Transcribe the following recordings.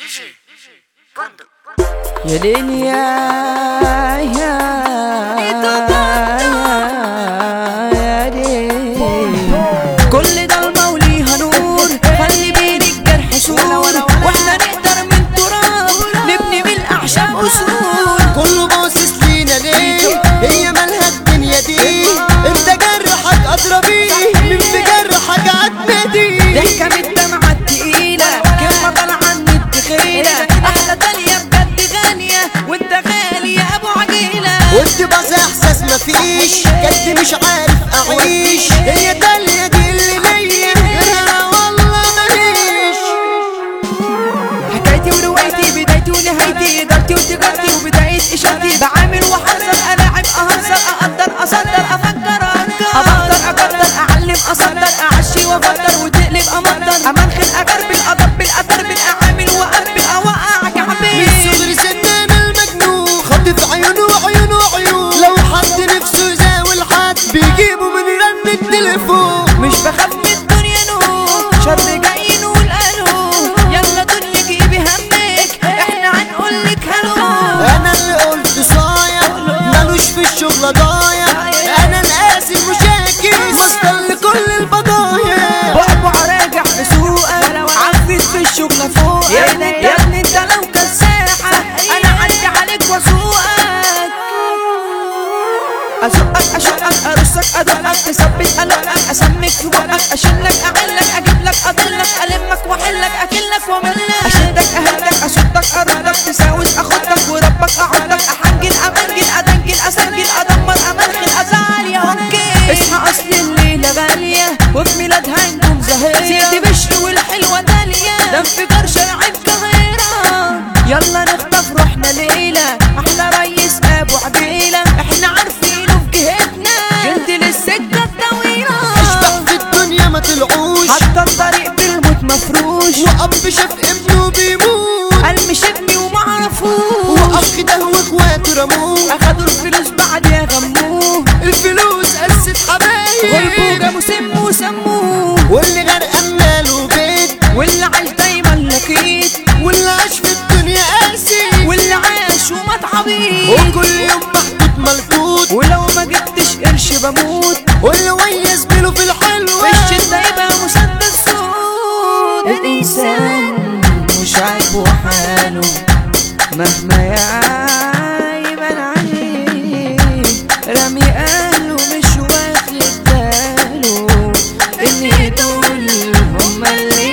يا ليل يا يا يا ليل كل ضلمة وليها نور خلي بين الجرح سور واحنا نقدر من تراب نبني من الأعشاب أصول كله باصص لينا ليه هي مالها الدنيا دي انت جرحك ادرى بيه من في جرحك عتمدي ضحكة من الدمعة التقيلة كلمة طالعة من التخيلة أحلى تالية بجد غالية وانت غالي يا أبو عجيلة قلت بس احساس مفيش جد مش عارف اعيش هي دالية دي اللي ليا غيرها والله ماليش حكايتي وروايتي بدايتي ونهايتي إدارتي وتجارتي وبداية إشارتي بعامل وحذر ألاعب أهزر أقدر أصدر أفكر أنكر أبطر أقدر أعلم أصدر أعشي وأفكر وتقلب أمطر أمنخل أغربل أضبل أتربل أعامل وأقبل أوقعك من عبيل صغر سنان المجنون خاطف عيونه وعيونه وعيون لو حد نفسه يزاول حد بيجيبه من رن التليفون مش بخاف من الدنيا نور شر جاي نقول الو يلا دنيا جيبي همك احنا هنقولك هلو انا اللي قلت صايع مالوش في الشغل ضايع انا القاسي المشاكس مصدر لكل البضايع بقبع راجع في سوقك عفت في الشغل فوق يا ابني يا ابني انت لو كساحة انا عدي عليك واسوقك ازقك اشقك ارصك ادقك تثبت قلقك اسمك في بقك اشلك اعلك اجيب لك اضلك المك واحلك اكلك واملك اشدك اهدك اصدك اردك تساوس اخدك وربك اعضك احنجل امنجل ادنجل اسجل ادمر امرخل ازعل يا اوكي اصحى اصل الليله غاليه وفي ميلادها انتم زهيره ست بشر والحلوه داليه ده انفجار شارع القاهره يلا نخطف روحنا ليله احلى ريس ابو عبيله احنا عارفينه في جهتنا جلد للسكه الطويله اشبح في الدنيا ما طلعوش حتى الطريق بالموت مفروش واب شاف ابنه بيموت قال مش ابني ومعرفوش واخ ده واخواته رموه اخدوا الفلوس بعد يا غموه الفلوس قست غلبوا حبايب جابوا سموه وسموه واللي غرقان ماله بيت واللي عاش دايما لقيت واللي عاش في الدنيا قاسي واللي عاش ومات عبيط وكل يوم محطوط ملطوط ولو ما جبتش قرش بموت واللي ويا زميله في الحلوة في الشتا يبقى مسدس سود الانسان مش عاجبه حاله مهما يعيبن عليه رمي اهله مش واخد باله ان دول هما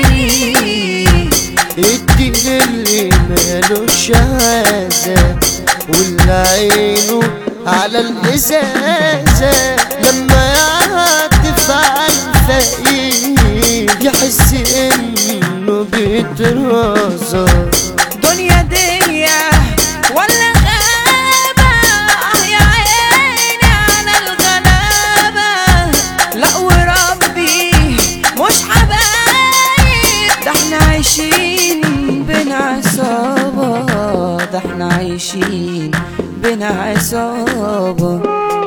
اللي الدين اللي مالوش عازة واللي عينه على الإزازة لما يعطف على الفقير يحس إنه بيترازى دنيا دي ولا غابة آه يا عيني على الغلابة لا وربي مش حبايب ده احنا عايشين بين عصابة ده احنا عايشين بين عصابة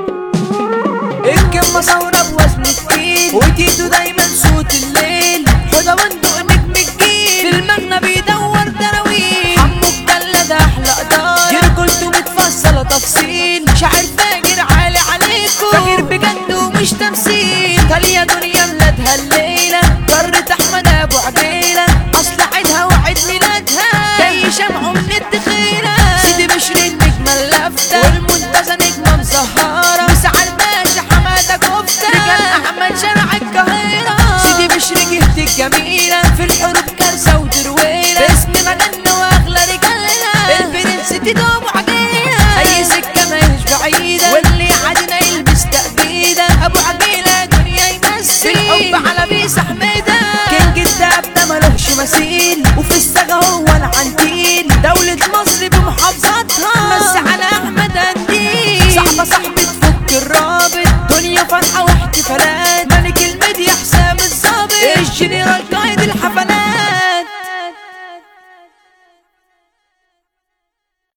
الكلمة ثورة بوزن تقيل وتيتو دايما صوت الليل حدا بندق نجم الجيل في المغنى بيدور دراويل حمو الجلة ده احلى قدار رجولته متفصلة تفصيل شاعر فاجر عالي عليكم فاجر بجد ومش تمثيل تالية دنيا ميلادها الليلة قارة احمد ابو عجيلة اصل عيدها وعيد ميلادها جاي شمعه من الدخيلة سيدي بشر النجمة اللافتة والمنتزه نجمة مزهرة مسعى الباشا حمادة كفتة رجال احمد شارع القاهرة سيدي بشر جهة الجميلة في الحروب كارثة ودرويلة باسم مجنة واغلى رجالنا البرنس تيتو ابو عجيلة اي سكة ماهيش بعيدة واللي عادنا يلبس تأبيدة ابو عجيلة دنيا يمثل الحب على بيس حميدة كينج الدهب ده ملوش مثيل وفي السجا هو العنتيل دولة مصر بمحافظاتها بس على احمد قنديل صاحبة صاحبة تفك الرابط دنيا فرحة واحتفالات ملك الميديا حسام الظابط الجنرال قائد الحفلات